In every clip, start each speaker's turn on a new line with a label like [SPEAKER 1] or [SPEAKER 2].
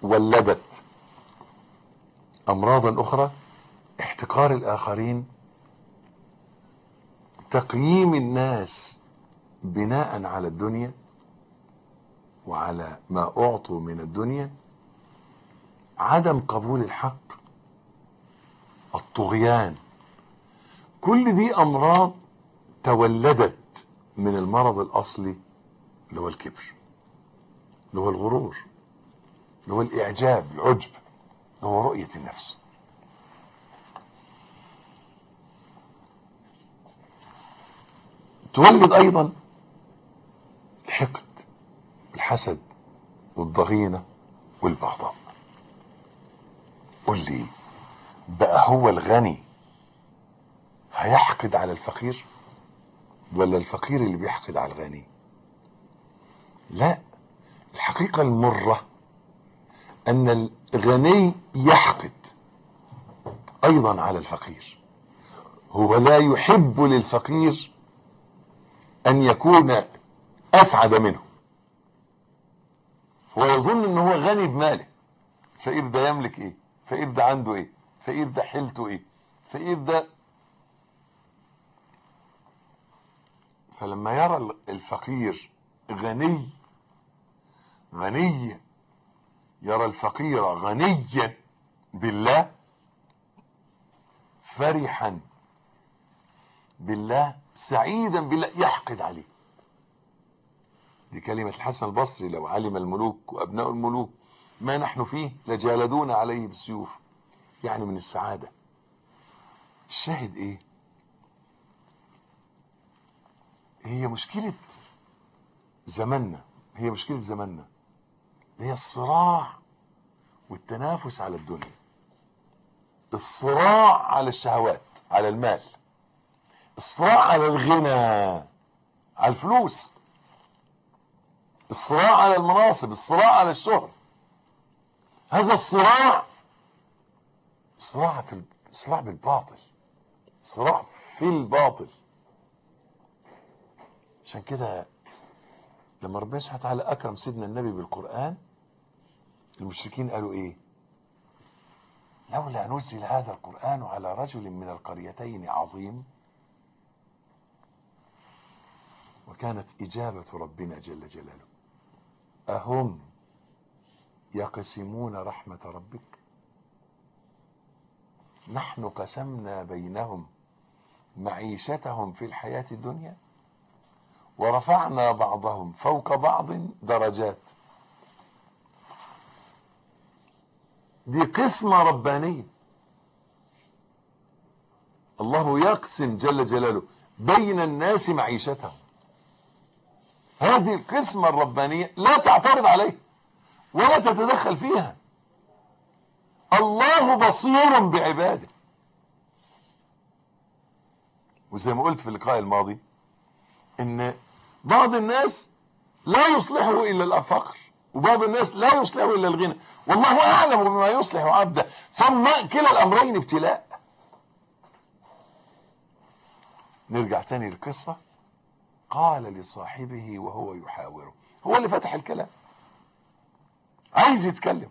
[SPEAKER 1] ولدت امراضا اخرى احتقار الاخرين تقييم الناس بناء على الدنيا وعلى ما اعطوا من الدنيا عدم قبول الحق الطغيان كل دي امراض تولدت من المرض الاصلي اللي هو الكبر اللي هو الغرور اللي هو الاعجاب العجب اللي هو رؤيه النفس تولد ايضا الحقد الحسد والضغينه والبغضاء قل لي بقى هو الغني هيحقد على الفقير ولا الفقير اللي بيحقد على الغني لا الحقيقة المرة أن الغني يحقد أيضا على الفقير هو لا يحب للفقير أن يكون أسعد منه هو يظن أنه هو غني بماله الفقير ده يملك إيه الفقير ده عنده إيه الفقير ده حيلته إيه الفقير ده فلما يرى الفقير غني غني يرى الفقير غنيا بالله فرحا بالله سعيدا بالله يحقد عليه دي كلمة الحسن البصري لو علم الملوك وأبناء الملوك ما نحن فيه لجالدون عليه بالسيوف يعني من السعادة الشاهد ايه هي مشكلة زماننا هي مشكلة زماننا هي الصراع والتنافس على الدنيا الصراع على الشهوات على المال الصراع على الغنى على الفلوس الصراع على المناصب الصراع على الشهرة هذا الصراع صراع في صراع بالباطل صراع في الباطل عشان كده لما ربنا سبحانه وتعالى اكرم سيدنا النبي بالقران المشركين قالوا ايه لولا نزل هذا القران على رجل من القريتين عظيم وكانت اجابه ربنا جل جلاله اهم يقسمون رحمه ربك نحن قسمنا بينهم معيشتهم في الحياه الدنيا ورفعنا بعضهم فوق بعض درجات دي قسمة ربانية الله يقسم جل جلاله بين الناس معيشتهم هذه القسمة الربانية لا تعترض عليها ولا تتدخل فيها الله بصير بعباده وزي ما قلت في اللقاء الماضي ان بعض الناس لا يصلحه الا الفقر وبعض الناس لا يصلحه الا الغنى والله اعلم بما يصلح عبده ثم كلا الامرين ابتلاء نرجع تاني للقصه قال لصاحبه وهو يحاوره هو اللي فتح الكلام عايز يتكلم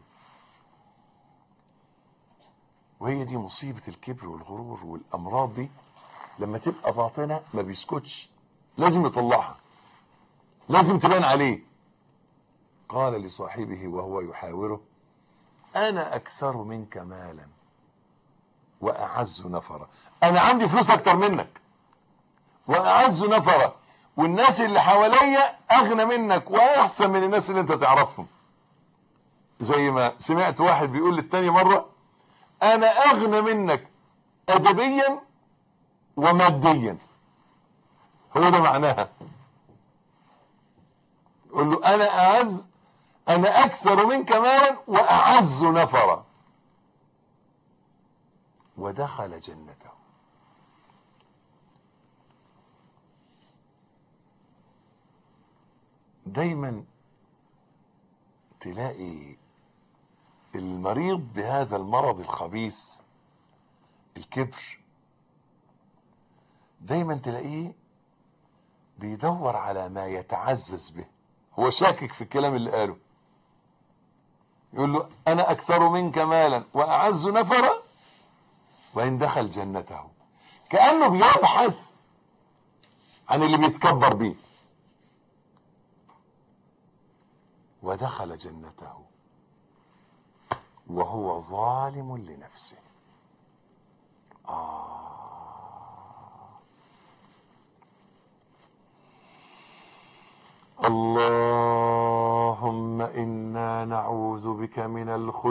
[SPEAKER 1] وهي دي مصيبة الكبر والغرور والأمراض دي لما تبقى باطنة ما بيسكتش لازم يطلعها لازم تبان عليه قال لصاحبه وهو يحاوره انا اكثر منك مالا واعز نفرا انا عندي فلوس اكتر منك واعز نفرا والناس اللي حواليا اغنى منك واحسن من الناس اللي انت تعرفهم زي ما سمعت واحد بيقول للتاني مره انا اغنى منك ادبيا وماديا هو ده معناها قل له انا اعز انا اكثر منك مالا واعز نفرا ودخل جنته دايما تلاقي المريض بهذا المرض الخبيث الكبر دايما تلاقيه بيدور على ما يتعزز به هو شاكك في الكلام اللي قاله يقول له انا اكثر منك مالا واعز نفرا وان دخل جنته كانه بيبحث عن اللي بيتكبر بيه ودخل جنته وهو ظالم لنفسه آه اللهم إنا نعوذ بك من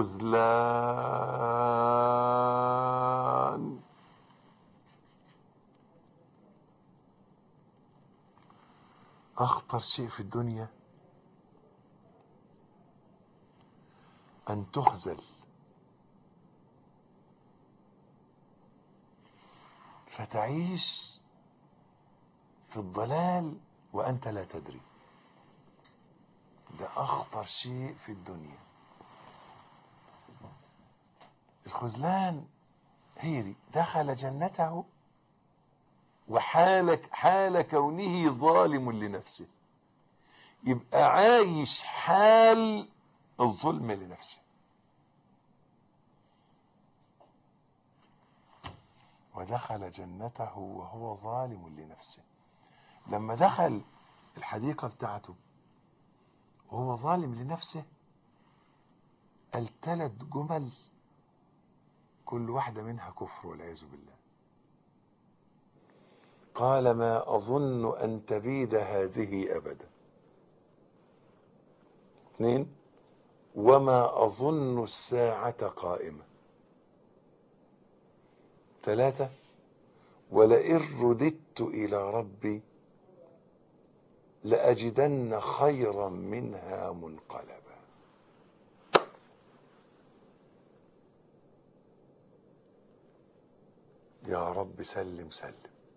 [SPEAKER 1] الخذلان أخطر شيء في الدنيا أن تخذل فتعيش في الضلال وأنت لا تدري ده أخطر شيء في الدنيا الخذلان هي دي دخل جنته وحال حال كونه ظالم لنفسه يبقى عايش حال الظلم لنفسه ودخل جنته وهو ظالم لنفسه لما دخل الحديقة بتاعته وهو ظالم لنفسه قال ثلاث جمل كل واحدة منها كفر والعياذ بالله قال ما أظن أن تبيد هذه أبدا اثنين وما أظن الساعة قائمة ثلاثة ولئن رددت إلى ربي لأجدن خيرا منها منقلبا يا رب سلم سلم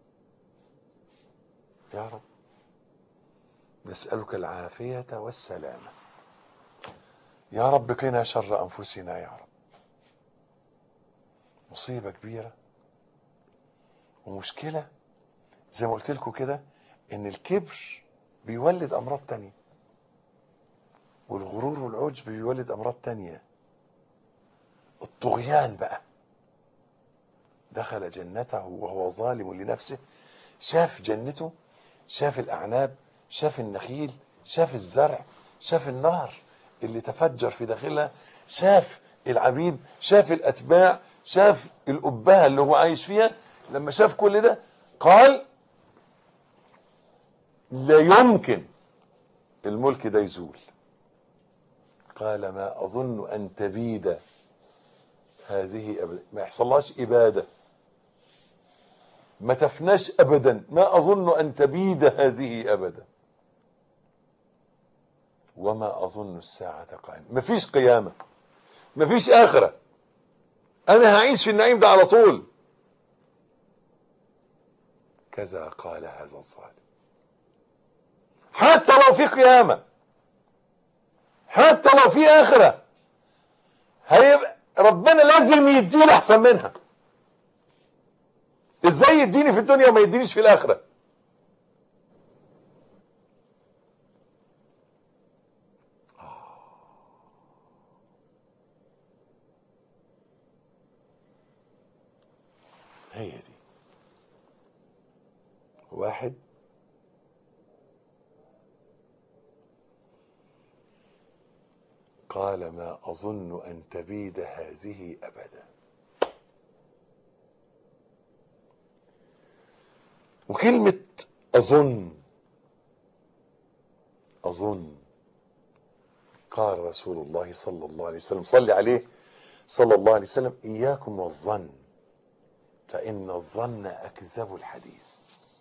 [SPEAKER 1] يا رب نسألك العافية والسلامة يا رب قنا شر أنفسنا يا رب مصيبة كبيرة ومشكلة زي ما قلت لكم كده إن الكبر بيولد أمراض تانية والغرور والعجب بيولد أمراض تانية الطغيان بقى دخل جنته وهو ظالم لنفسه شاف جنته شاف الأعناب شاف النخيل شاف الزرع شاف النهر اللي تفجر في داخلها شاف العبيد شاف الأتباع شاف الأبهة اللي هو عايش فيها لما شاف كل ده قال لا يمكن الملك ده يزول قال ما أظن أن تبيد هذه أبدا ما يحصلهاش إبادة ما تفناش أبدا ما أظن أن تبيد هذه أبدا وما أظن الساعة قائمة مفيش قيامة مفيش آخرة أنا هعيش في النعيم ده على طول كذا قال هذا الظالم حتى لو في قيامة حتى لو في آخرة هيبقى ربنا لازم يديني أحسن منها ازاي يديني في الدنيا وما يدينيش في الآخرة هي دي واحد قال ما أظن أن تبيد هذه أبدا وكلمة أظن أظن قال رسول الله صلى الله عليه وسلم صلي عليه صلى الله عليه وسلم إياكم والظن فإن الظن أكذب الحديث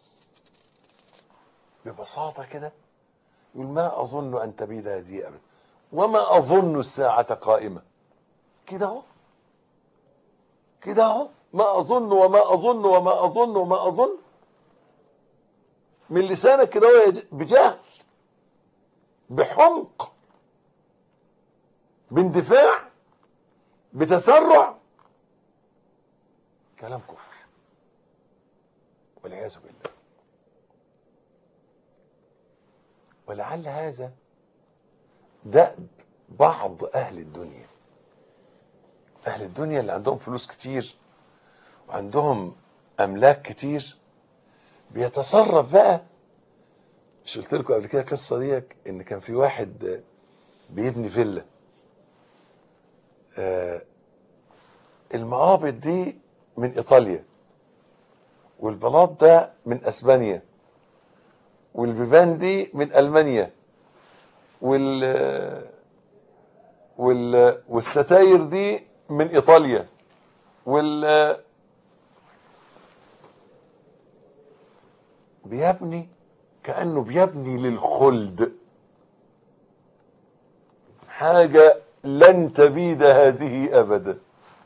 [SPEAKER 1] ببساطة كده يقول ما أظن أن تبيد هذه أبدا وما أظن الساعة قائمة كده أهو كده أهو ما أظن وما أظن وما أظن وما أظن من لسانك كده هو بجهل بحمق باندفاع بتسرع كلام كفر والعياذ بالله ولعل هذا دأب بعض اهل الدنيا اهل الدنيا اللي عندهم فلوس كتير وعندهم املاك كتير بيتصرف بقى مش قلت لكم قبل كده القصه ديك ان كان في واحد بيبني فيلا آه المقابض دي من ايطاليا والبلاط ده من اسبانيا والبيبان دي من المانيا وال وال والستاير دي من ايطاليا وال بيبني كانه بيبني للخلد حاجه لن تبيد هذه ابدا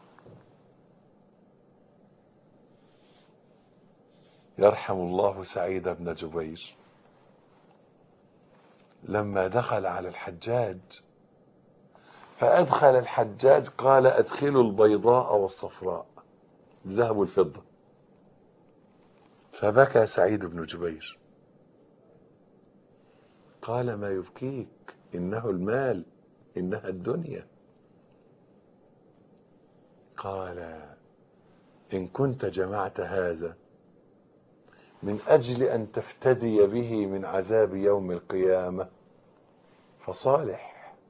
[SPEAKER 1] يرحم الله سعيد بن جبير لما دخل على الحجاج فأدخل الحجاج قال أدخلوا البيضاء والصفراء الذهب والفضة فبكى سعيد بن جبير قال ما يبكيك إنه المال إنها الدنيا قال إن كنت جمعت هذا من أجل أن تفتدي به من عذاب يوم القيامة فصالح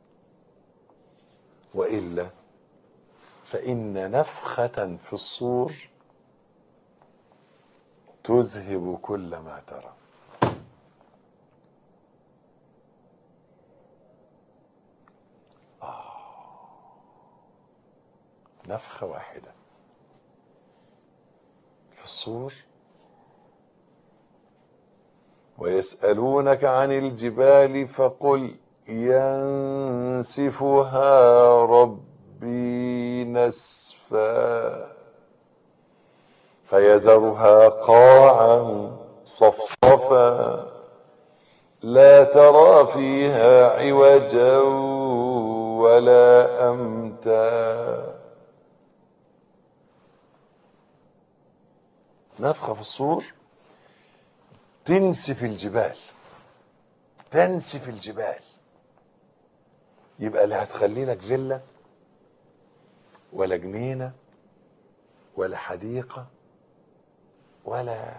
[SPEAKER 1] وإلا فإن نفخة في الصور تذهب كل ما ترى آه. نفخة واحدة في الصور ويسألونك عن الجبال فقل ينسفها ربي نسفا فيذرها قاعا صفصفا لا ترى فيها عوجا ولا أمتا نفخة في الصور تنسف الجبال تنسف الجبال يبقى لا هتخلي لك فيلا ولا جنينه ولا حديقه ولا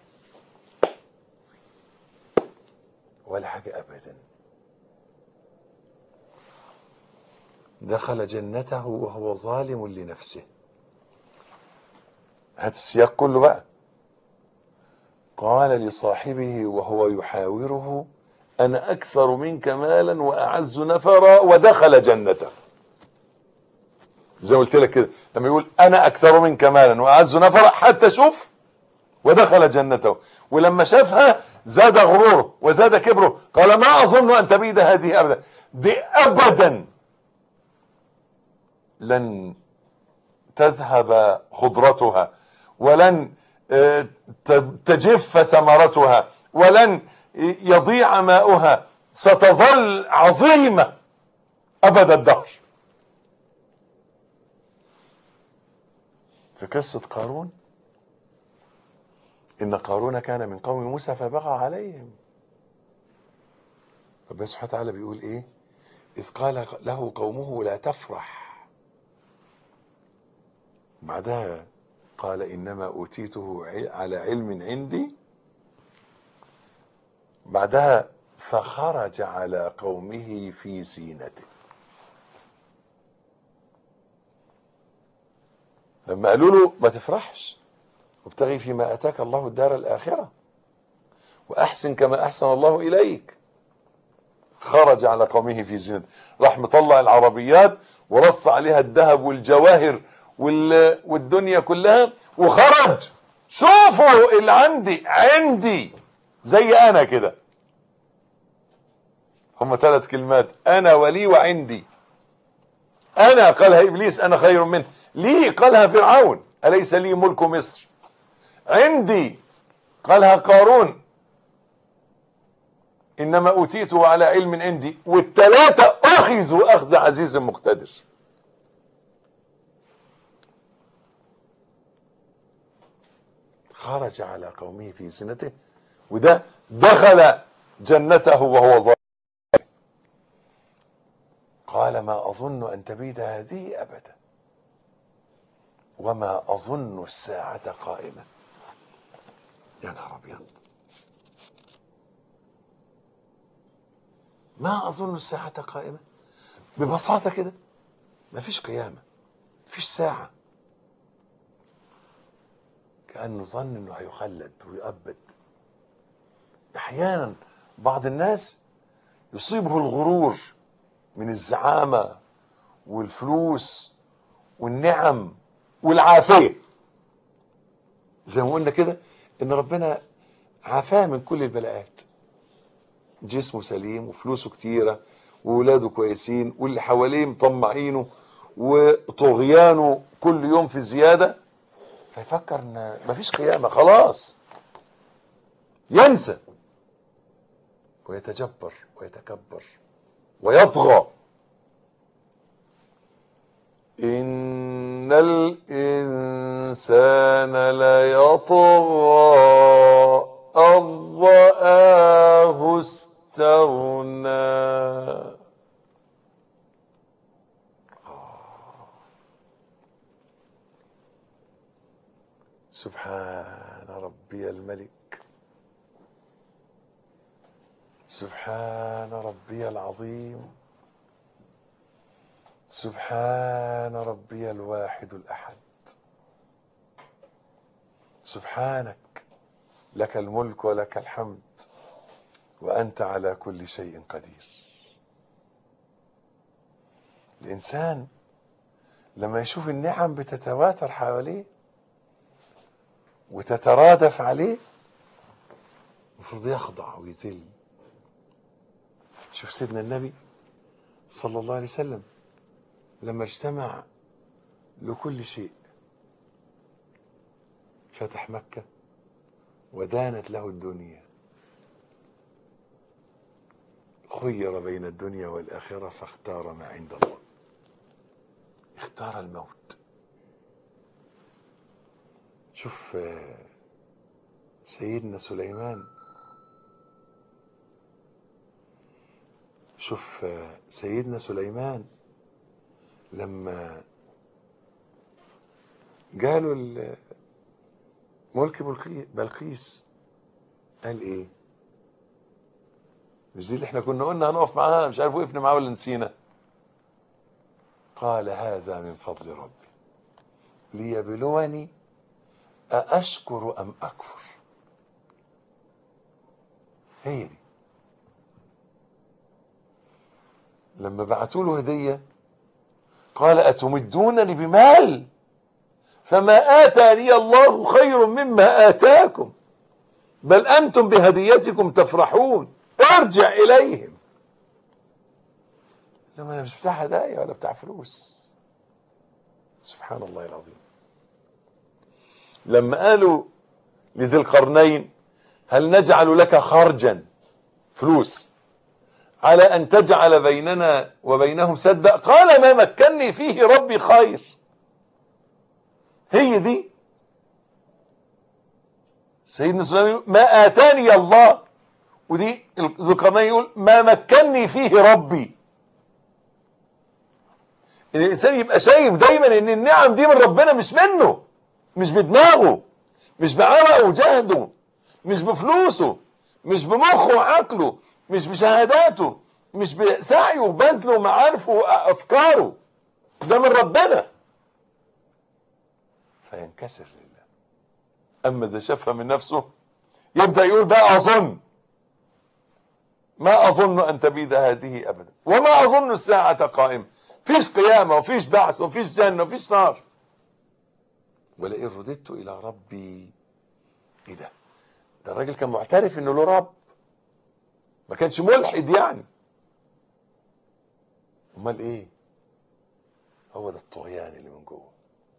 [SPEAKER 1] ولا حاجه ابدا دخل جنته وهو ظالم لنفسه هات السياق كله بقى قال لصاحبه وهو يحاوره انا اكثر منك مالا واعز نفرا ودخل جنته زي ما قلت لك كده لما يقول انا اكثر منك مالا واعز نفرا حتى شوف ودخل جنته ولما شافها زاد غروره وزاد كبره قال ما اظن ان تبيد هذه ابدا دي ابدا لن تذهب خضرتها ولن تجف ثمرتها ولن يضيع ماؤها ستظل عظيمة أبد الدهر في قصة قارون إن قارون كان من قوم موسى فبغى عليهم ربنا سبحانه وتعالى بيقول إيه إذ قال له قومه لا تفرح بعدها قال انما اوتيته على علم عندي بعدها فخرج على قومه في زينته لما قالوا له ما تفرحش وابتغي فيما اتاك الله الدار الاخره واحسن كما احسن الله اليك خرج على قومه في زينته راح مطلع العربيات ورص عليها الذهب والجواهر والدنيا كلها وخرج شوفوا اللي عندي عندي زي انا كده هم ثلاث كلمات انا ولي وعندي انا قالها ابليس انا خير منه لي قالها فرعون اليس لي ملك مصر عندي قالها قارون انما اوتيته على علم عندي والثلاثه اخذوا اخذ عزيز مقتدر خرج على قومه في زينته وده دخل جنته وهو ظالم قال ما أظن أن تبيد هذه أبدا وما أظن الساعة قائمة يا نهار أبيض ما أظن الساعة قائمة ببساطة كده مفيش قيامة مفيش ساعة كأنه ظن أنه هيخلد ويؤبد أحيانا بعض الناس يصيبه الغرور من الزعامة والفلوس والنعم والعافية زي ما قلنا كده ان ربنا عافاه من كل البلاءات جسمه سليم وفلوسه كتيرة وولاده كويسين واللي حواليه مطمعينه وطغيانه كل يوم في زيادة فيفكر ان مفيش قيامة خلاص ينسى ويتجبر ويتكبر ويطغى إن الإنسان ليطغى أن رآه استغنى سبحان ربي الملك سبحان ربي العظيم سبحان ربي الواحد الاحد سبحانك لك الملك ولك الحمد وانت على كل شيء قدير الانسان لما يشوف النعم بتتواتر حواليه وتترادف عليه المفروض يخضع ويذل شوف سيدنا النبي صلى الله عليه وسلم لما اجتمع لكل شيء فتح مكة ودانت له الدنيا خير بين الدنيا والآخرة فاختار ما عند الله اختار الموت شوف آه، سيدنا سليمان شوف آه، سيدنا سليمان لما جاله ال- ملك بلقي- بلقيس قال ايه مش دي اللي احنا كنا قلنا هنقف معاها مش عارف وقفنا معاها ولا نسينا قال هذا من فضل ربي ليبلوني أأشكر أم أكفر هي دي لما بعتوا له هدية قال أتمدونني بمال فما آتاني الله خير مما آتاكم بل أنتم بهديتكم تفرحون ارجع إليهم لما أنا مش بتاع هدايا ولا بتاع فلوس سبحان الله العظيم لما قالوا لذي القرنين هل نجعل لك خرجا فلوس على ان تجعل بيننا وبينهم سدا قال ما مكني فيه ربي خير هي دي سيدنا سليمان يقول ما اتاني الله ودي ذو القرنين يقول ما مكني فيه ربي ان الانسان يبقى شايف دايما ان النعم دي من ربنا مش منه مش بدماغه مش بعرقه وجهده مش بفلوسه مش بمخه وعقله مش بشهاداته مش بسعيه وبذله ومعارفه وافكاره ده من ربنا فينكسر لله اما اذا شافها من نفسه يبدا يقول بقى اظن ما اظن ان تبيد هذه ابدا وما اظن الساعه قائمه فيش قيامه وفيش بعث وفيش جنه وفيش نار ولئن رددت الى ربي ايه ده ده الراجل كان معترف انه له رب ما كانش ملحد يعني امال ايه هو ده الطغيان اللي من جوه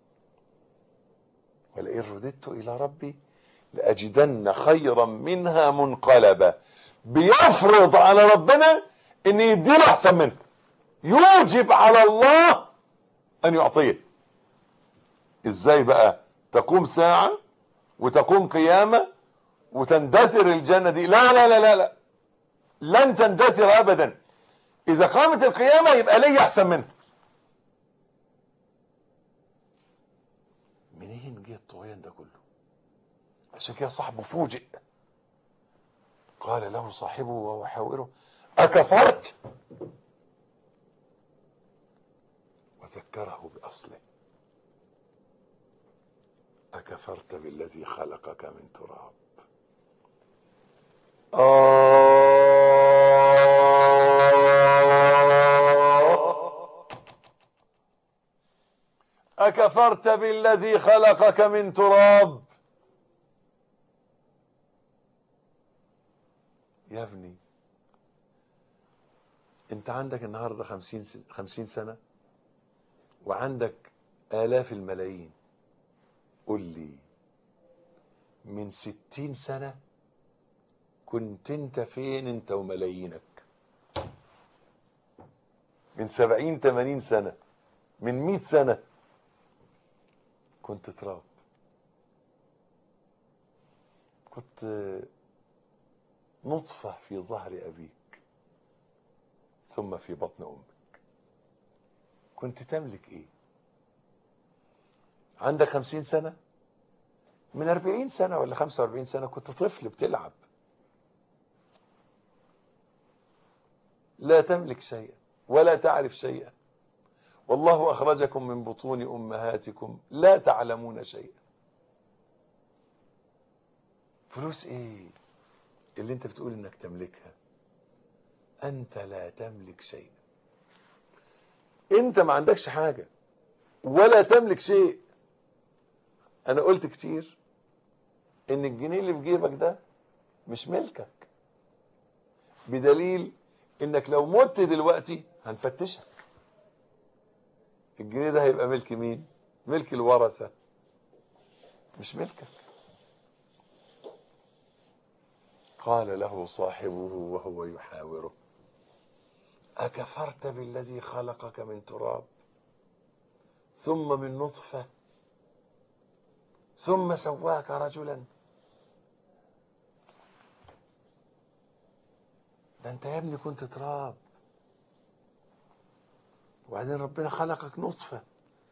[SPEAKER 1] ولئن رددت الى ربي لاجدن خيرا منها منقلبا بيفرض على ربنا ان يديله احسن منها يوجب على الله ان يعطيه ازاي بقى تقوم ساعة وتقوم قيامة وتندثر الجنة دي لا لا لا لا لا لن تندثر ابدا اذا قامت القيامه يبقى ليا احسن منها منين جه الطغيان ده كله عشان كده صاحبه فوجئ قال له صاحبه وهو يحاوره أكفرت وذكره بأصله أكفرت بالذي خلقك من تراب آه أكفرت بالذي خلقك من تراب يا ابني انت عندك النهارده خمسين س- خمسين سنة وعندك آلاف الملايين قل لي من ستين سنة كنت انت فين انت وملايينك من سبعين تمانين سنة من مئة سنة كنت تراب كنت نطفة في ظهر أبيك ثم في بطن أمك كنت تملك إيه عندك خمسين سنة من أربعين سنة ولا خمسة وأربعين سنة كنت طفل بتلعب لا تملك شيئا ولا تعرف شيئا والله أخرجكم من بطون أمهاتكم لا تعلمون شيئا فلوس إيه اللي انت بتقول انك تملكها انت لا تملك شيئا انت ما عندكش حاجة ولا تملك شيء انا قلت كتير ان الجنيه اللي في جيبك ده مش ملكك بدليل انك لو مت دلوقتي هنفتشك الجنيه ده هيبقى ملك مين ملك الورثة مش ملكك قال له صاحبه وهو يحاوره أكفرت بالذي خلقك من تراب ثم من نطفة ثم سواك رجلا ده انت يا ابني كنت تراب وبعدين ربنا خلقك نطفة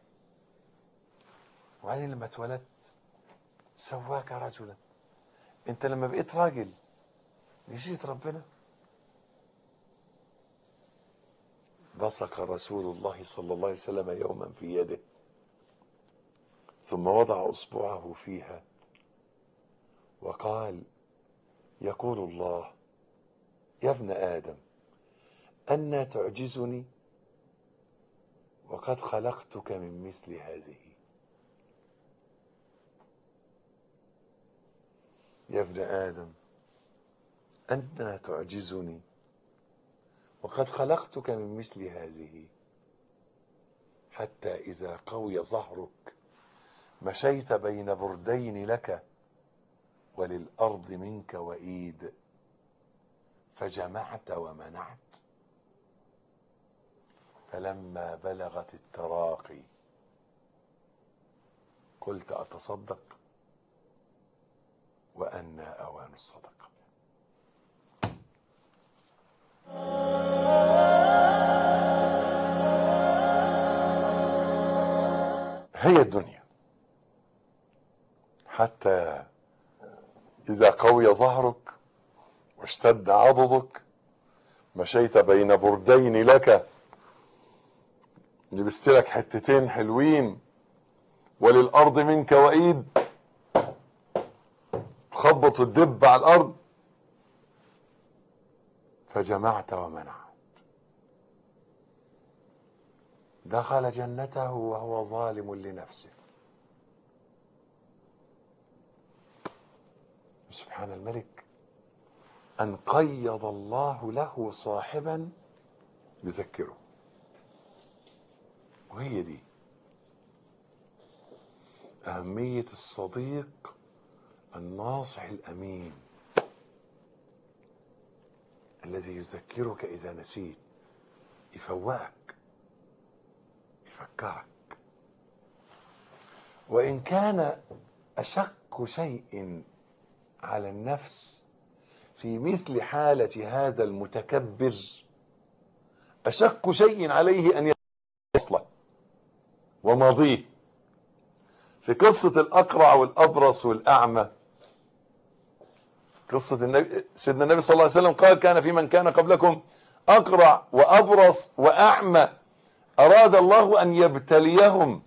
[SPEAKER 1] وبعدين لما اتولدت سواك رجلا انت لما بقيت راجل نسيت ربنا بصق رسول الله صلى الله عليه وسلم يوما في يده ثم وضع اصبعه فيها وقال يقول الله يا ابن ادم أنى تعجزني وقد خلقتك من مثل هذه يا ابن آدم أنى تعجزني وقد خلقتك من مثل هذه حتى إذا قوي ظهرك مشيت بين بردين لك وللأرض منك وإيد فجمعت ومنعت فلما بلغت التراقي قلت أتصدق وأنى أوان الصدقة هي الدنيا حتى إذا قوي ظهرك واشتد عضدك مشيت بين بردين لك لبست لك حتتين حلوين وللأرض منك وإيد تخبط وتدب على الأرض فجمعت ومنعت دخل جنته وهو ظالم لنفسه سبحان الملك أن قيض الله له صاحبا يذكره وهي دي أهمية الصديق الناصح الأمين الذي يذكرك إذا نسيت يفوقك يفكرك وإن كان أشق شيء على النفس في مثل حالة هذا المتكبر أشق شيء عليه أن يصله وماضيه في قصة الأقرع والأبرص والأعمى قصة النبي سيدنا النبي صلى الله عليه وسلم قال كان في من كان قبلكم أقرع وأبرص وأعمى أراد الله أن يبتليهم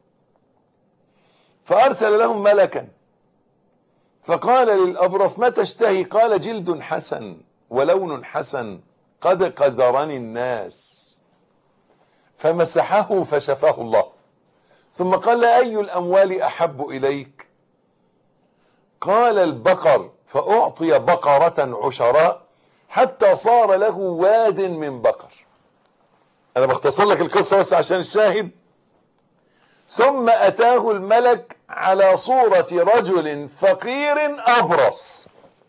[SPEAKER 1] فأرسل لهم ملكا فقال للأبرص ما تشتهي قال جلد حسن ولون حسن قد قذرني الناس فمسحه فشفاه الله ثم قال أي الأموال أحب إليك قال البقر فأعطي بقرة عشراء حتى صار له واد من بقر أنا بختصر لك القصة بس عشان الشاهد ثم أتاه الملك على صورة رجل فقير أبرص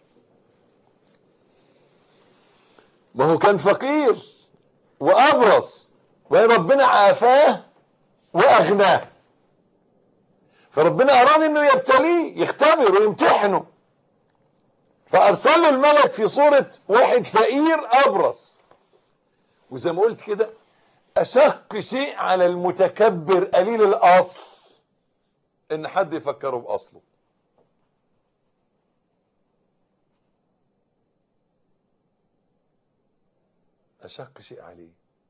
[SPEAKER 1] ما هو كان فقير وأبرص وربنا عافاه وأغناه فربنا أراد أنه يبتليه يختبر ويمتحنه فأرسل له الملك في صورة واحد فقير أبرص وزي ما قلت كده أشق شيء على المتكبر قليل الأصل إن حد يفكره بأصله أشق شيء عليه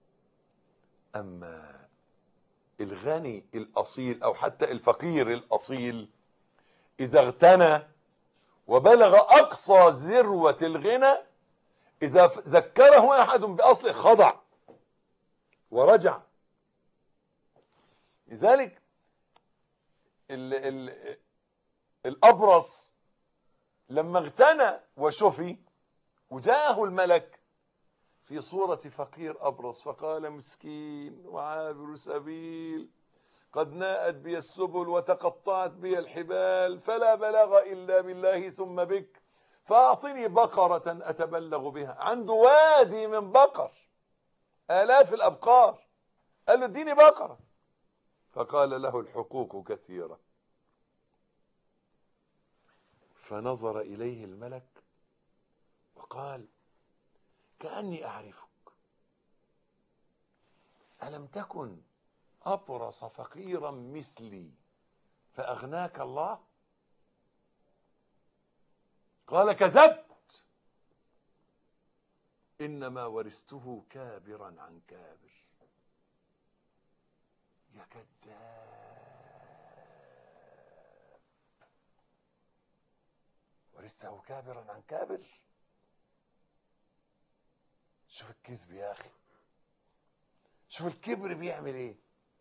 [SPEAKER 1] أما الغني الأصيل أو حتى الفقير الأصيل إذا اغتنى وبلغ أقصى ذروة الغنى إذا ذكره أحد بأصله خضع ورجع لذلك ال ال الأبرص لما اغتنى وشفي وجاءه الملك في صورة فقير أبرص فقال مسكين وعابر سبيل قد ناءت بي السبل وتقطعت بي الحبال فلا بلاغ إلا بالله ثم بك فأعطني بقرة أتبلغ بها عنده وادي من بقر آلاف الأبقار قال له اديني بقرة فقال له الحقوق كثيرة فنظر إليه الملك وقال كأني أعرفك ألم تكن أبرص فقيرا مثلي فأغناك الله قال كذبت إنما ورثته كابرا عن كابر يا كذاب ورثته كابرا عن كابر شوف الكذب يا أخي شوف الكبر بيعمل ايه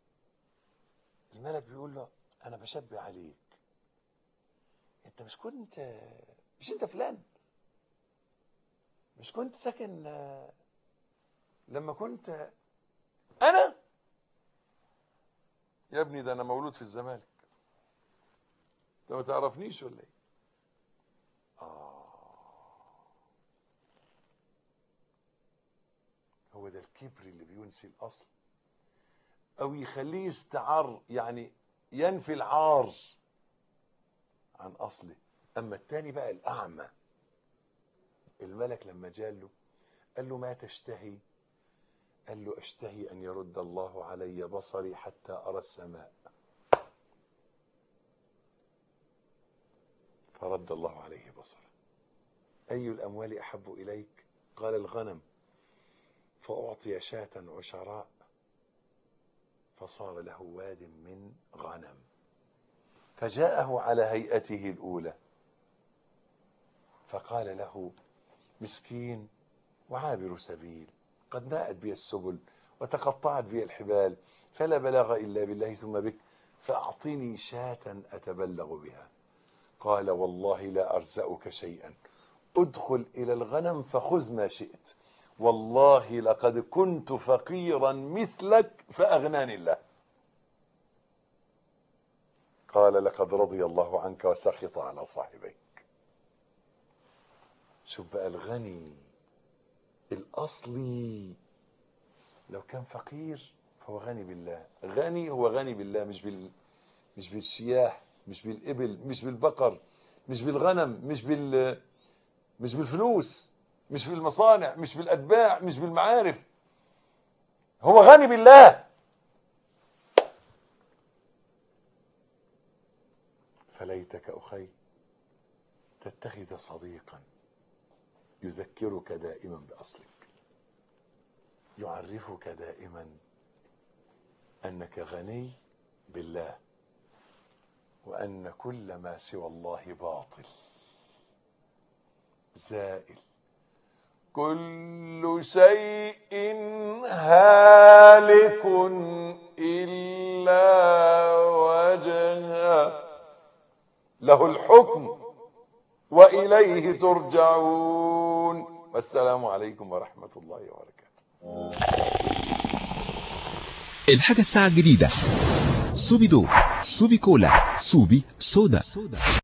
[SPEAKER 1] الملك بيقول له انا بشبه عليك انت مش كنت مش انت فلان مش كنت ساكن لما كنت انا يا ابني ده انا مولود في الزمالك انت ما تعرفنيش ولا ايه هو ده الكبر اللي بينسي الاصل او يخليه يستعر يعني ينفي العار عن اصله اما التاني بقى الاعمى الملك لما جاله قال له ما تشتهي قال له اشتهي ان يرد الله علي بصري حتى ارى السماء فرد الله عليه بصره اي الاموال احب اليك قال الغنم فأعطي شاة عشراء فصار له واد من غنم فجاءه على هيئته الأولى فقال له مسكين وعابر سبيل قد ناءت بي السبل وتقطعت بي الحبال فلا بلاغ إلا بالله ثم بك فأعطني شاة أتبلغ بها قال والله لا أرزأك شيئا ادخل إلى الغنم فخذ ما شئت والله لقد كنت فقيرا مثلك فأغناني الله قال لقد رضي الله عنك وسخط على صاحبيك شوف بقى الغني الأصلي لو كان فقير فهو غني بالله غني هو غني بالله مش بال مش بالشياح مش بالإبل مش بالبقر مش بالغنم مش بال مش بالفلوس مش بالمصانع مش بالاتباع مش بالمعارف هو غني بالله فليتك أخي تتخذ صديقا يذكرك دائما بأصلك يعرفك دائما أنك غني بالله وأن كل ما سوى الله باطل زائل كل شيء هالك إلا وجهه له الحكم وإليه ترجعون والسلام عليكم ورحمة الله وبركاته
[SPEAKER 2] الحاجة الساعة الجديدة سوبي دو سوبي كولا سوبي سودا